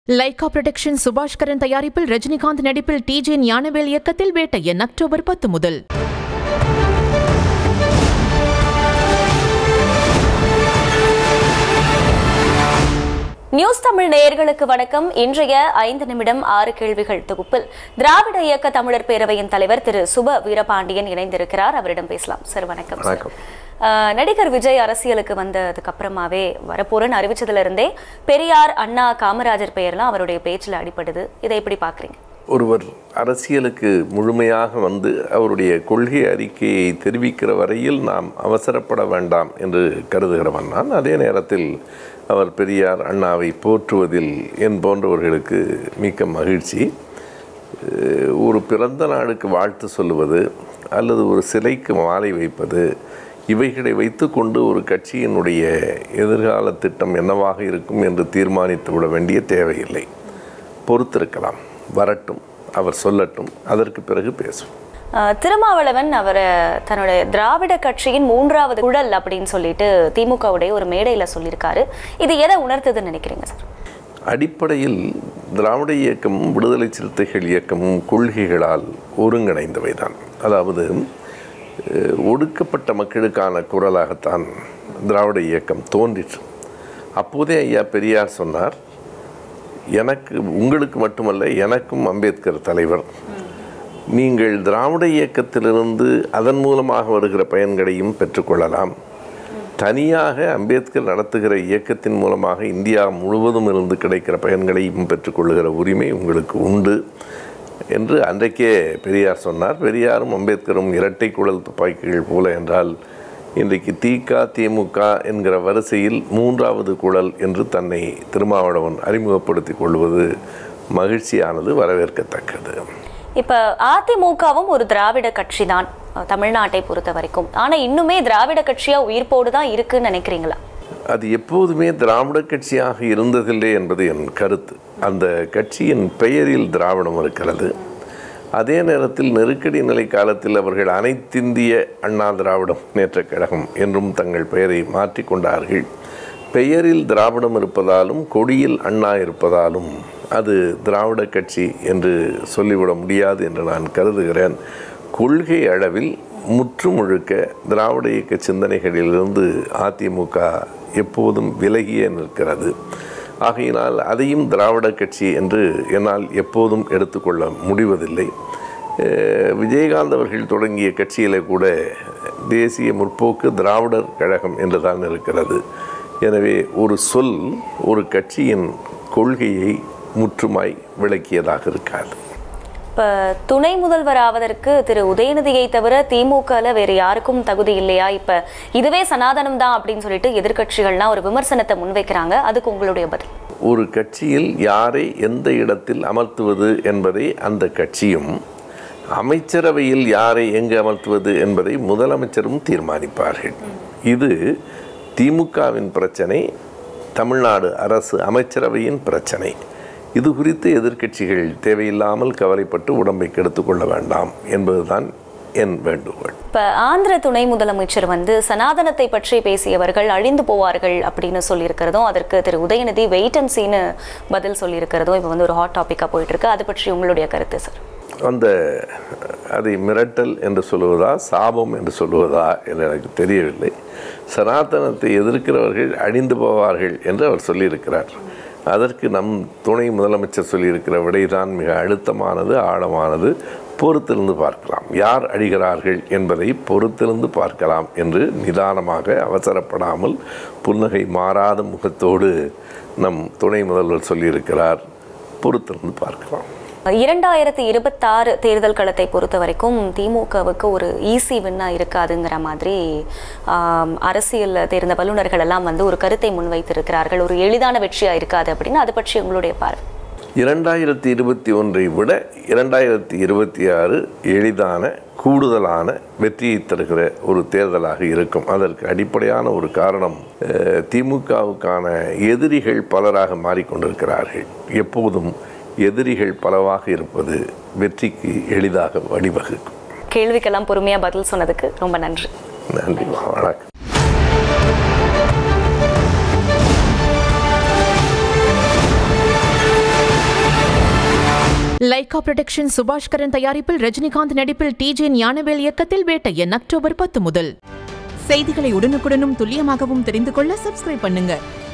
Lyca production Subaskaran தயாரிப்பில் ரஜினிகாந்த் நடிப்பில் DJ Gnanavel இயக்கத்தில் வேட்டையன் அக்டோபர் பத்து முதல் நியூஸ் தமிழ் நேயர்களுக்கு வணக்கம் இன்றைய ஐந்து நிமிடம் ஆறு கேள்விகள் தொகுப்பில் திராவிட இயக்க தமிழர் பேரவையின் தலைவர் திரு சுப வீரபாண்டியன் இணைந்திருக்கிறார் அவரிடம் பேசலாம் சார் வணக்கம் சார். வணக்கம். ஆஹ், நடிகர் விஜய் அரசியலுக்கு வந்ததுக்கு அப்புறமாவே வரப்போறேன்னு அறிவிச்சதுல இருந்தே பெரியார் அண்ணா காமராஜர் பெயர்லாம் அவருடைய பேச்சுல அடிபடுது இதை எப்படி பாக்குறீங்க ஒருவர் அரசியலுக்கு முழுமையாக வந்து அவருடைய கொள்கை அறிக்கையை தெரிவிக்கிற வரையில் நாம் அவசரப்பட வேண்டாம் என்று கருதுகிறவன் நான் அதே நேரத்தில் அவர் பெரியார் அண்ணாவை போற்றுவதில் என் போன்றவர்களுக்கு மிக்க மகிழ்ச்சி அஹ், ஒரு பிறந்த நாளுக்கு வாழ்த்து சொல்லுவது அல்லது ஒரு சிலைக்கு மாலை வைப்பது இவைகளை வைத்துக்கொண்டு ஒரு கட்சியினுடைய எதிர்கால திட்டம் என்னவாக இருக்கும் என்று தீர்மானித்து விட வேண்டிய தேவையில்லை பொறுத்திருக்கலாம் வரட்டும் அவர் சொல்லட்டும் அதற்கு பிறகு பேசுவோம் ஆஹ், திருமாவளவன் அவரை தன்னுடைய திராவிட கட்சியின் மூன்றாவது குழல் அப்படின்னு சொல்லிட்டு திமுகவுடைய ஒரு மேடையில சொல்லியிருக்காரு இது எதை உணர்த்துதுன்னு நினைக்கிறீங்க சார் அடிப்படையில் திராவிட இயக்கமும் விடுதலை சிறுத்தைகள் இயக்கமும் கொள்கைகளால் ஒருங்கிணைந்தவைதான் அதாவது அஹ், ஒடுக்கப்பட்ட மக்களுக்கான குரலாகத்தான் திராவிட இயக்கம் தோன்றிற்று அப்போதே ஐயா பெரியார் சொன்னார் எனக்கு உங்களுக்கு மட்டுமல்ல எனக்கும் அம்பேத்கர் தலைவர் நீங்கள் திராவிட இயக்கத்திலிருந்து அதன் மூலமாக வருகிற பயன்களையும் பெற்றுக்கொள்ளலாம் தனியாக அம்பேத்கர் நடத்துகிற இயக்கத்தின் மூலமாக இந்தியா முழுவதும் இருந்து கிடைக்கிற பயன்களையும் பெற்றுக்கொள்ளுகிற உரிமை உங்களுக்கு உண்டு என்று அன்றைக்கே பெரியார் சொன்னார் பெரியாரும் அம்பேத்கரும் இரட்டை குழல் துப்பாக்கிகள் போல என்றால் இன்றைக்கு திக திமுக என்கிற வரிசையில் மூன்றாவது குழல் என்று தன்னை திருமாவளவன் அறிமுகப்படுத்திக் கொள்வது மகிழ்ச்சியானது வரவேற்கத்தக்கது இப்ப அதிமுகவும் ஒரு திராவிட கட்சி தான் தமிழ்நாட்டை பொறுத்த வரைக்கும் ஆனா இன்னுமே திராவிட கட்சியா உயிர்ப்போடு தான் இருக்குன்னு நினைக்கிறீங்களா அது எப்போதுமே திராவிட கட்சியாக இருந்ததில்லை என்பது என் கருத்து அந்த கட்சியின் பெயரில் திராவிடம் இருக்கிறது அதே நேரத்தில் நெருக்கடி நிலை காலத்தில் அவர்கள் அனைத்திந்திய அண்ணா திராவிட முன்னேற்றக் கழகம் என்றும் தங்கள் பெயரை மாற்றிக்கொண்டார்கள் பெயரில் திராவிடம் இருப்பதாலும் கொடியில் அண்ணா இருப்பதாலும் அது திராவிட கட்சி என்று சொல்லிவிட முடியாது என்று நான் கருதுகிறேன் கொள்கை அளவில் முற்று முழுக்க திராவிட இயக்க சிந்தனைகளிலிருந்து அதிமுக எப்போதும் விலகியே நிற்கிறது ஆகையினால் அதையும் திராவிட கட்சி என்று என்னால் எப்போதும் எடுத்துக்கொள்ள முடிவதில்லை அஹ் விஜயகாந்த் அவர்கள் தொடங்கிய கட்சியில் கூட தேசிய முற்போக்கு திராவிடர் கழகம் என்று தான் இருக்கிறது எனவே ஒரு சொல் ஒரு கட்சியின் கொள்கையை முற்றுமாய் விளக்கியதாக இருக்காது இப்ப துணை முதல்வர் ஆவதற்கு திரு உதயநிதியை தவிர திமுகல வேற யாருக்கும் தகுதி இல்லையா இப்ப இதுவே சனாதனம் தான் அப்படின்னு சொல்லிட்டு எதிர்க்கட்சிகள்லாம் ஒரு விமர்சனத்தை முன்வைக்கிறாங்க அதுக்கு உங்களுடைய பதில் ஒரு கட்சியில் யாரை எந்த இடத்தில் அமர்த்துவது என்பதை அந்த கட்சியும் அமைச்சரவையில் யாரை எங்கு அமர்த்துவது என்பதை முதலமைச்சரும் தீர்மானிப்பார்கள் இது திமுகவின் பிரச்சனை தமிழ்நாடு அரசு அமைச்சரவையின் பிரச்சனை இது குறித்து எதிர்க்கட்சிகள் தேவையில்லாமல் கவலைப்பட்டு உடம்பை கெடுத்துக் கொள்ள வேண்டாம் என்பதுதான் என் வேண்டுகோள் இப்ப ஆந்திர துணை முதலமைச்சர் வந்து சனாதனத்தை பற்றி பேசியவர்கள் அழிந்து போவார்கள் அப்படின்னு சொல்லியிருக்கிறதும் அதற்கு திரு உதயநிதி வெயிட் அண்ட் சீனு பதில் சொல்லியிருக்கிறதும் இப்போ வந்து ஒரு ஹாட் டாபிக்கா போயிட்டு இருக்கு அது பற்றி உங்களுடைய கருத்து சார் அந்த அதை மிரட்டல் என்று சொல்லுவதா சாபம் என்று சொல்லுவதா என்று எனக்கு தெரியவில்லை சனாதனத்தை எதிர்க்கிறவர்கள் அழிந்து போவார்கள் என்று அவர் சொல்லியிருக்கிறார் அதற்கு நம் துணை முதலமைச்சர் சொல்லியிருக்கிற விடைதான் மிக அழுத்தமானது ஆழமானது பொறுத்திருந்து பார்க்கலாம் யார் அழிகிறார்கள் என்பதை பொறுத்திருந்து பார்க்கலாம் என்று நிதானமாக அவசரப்படாமல் புன்னகை மாறாத முகத்தோடு நம் துணை முதல்வர் சொல்லியிருக்கிறார் பொறுத்திருந்து பார்க்கலாம் இரண்டாயிரத்தி இருபத்தாறு தேர்தல் களத்தை பொறுத்த வரைக்கும் திமுகவுக்கு ஒரு ஈஸி வின்னா இருக்காதுங்கிற மாதிரி ஆம், அரசியல்ல தேர்ந்த வல்லுநர்கள் எல்லாம் வந்து ஒரு கருத்தை முன்வைத்திருக்கிறார்கள் ஒரு எளிதான வெற்றியா இருக்காது அப்படின்னு அதை பற்றி உங்களுடைய பார்வை இரண்டாயிரத்தி இருபத்தி ஒன்றை விட இரண்டாயிரத்தி இருபத்தி ஆறு எளிதான கூடுதலான வெற்றியை தருகிற ஒரு தேர்தலாக இருக்கும் அதற்கு அடிப்படையான ஒரு காரணம் அஹ், திமுகவுக்கான எதிரிகள் பலராக மாறிக்கொண்டிருக்கிறார்கள் எப்போதும் எதிரிகள் பலவாக இருப்பது வெற்றிக்கு எளிதாக வழிவகுக்கும் கேள்விக்கெல்லாம் பொறுமையா பதில் சொன்னதுக்கு ரொம்ப நன்றி நன்றி வணக்கம் லைகா புரொடக்ஷன் சுபாஷ்கரன் தயாரிப்பில் ரஜினிகாந்த் நடிப்பில் டிஜே ஞானவேல் இயக்கத்தில் வேட்டையன் அக்டோபர் பத்து முதல் செய்திகளை உடனுக்குடனும் துல்லியமாகவும் தெரிந்து கொள்ள சப்ஸ்கிரைப் பண்ணுங்க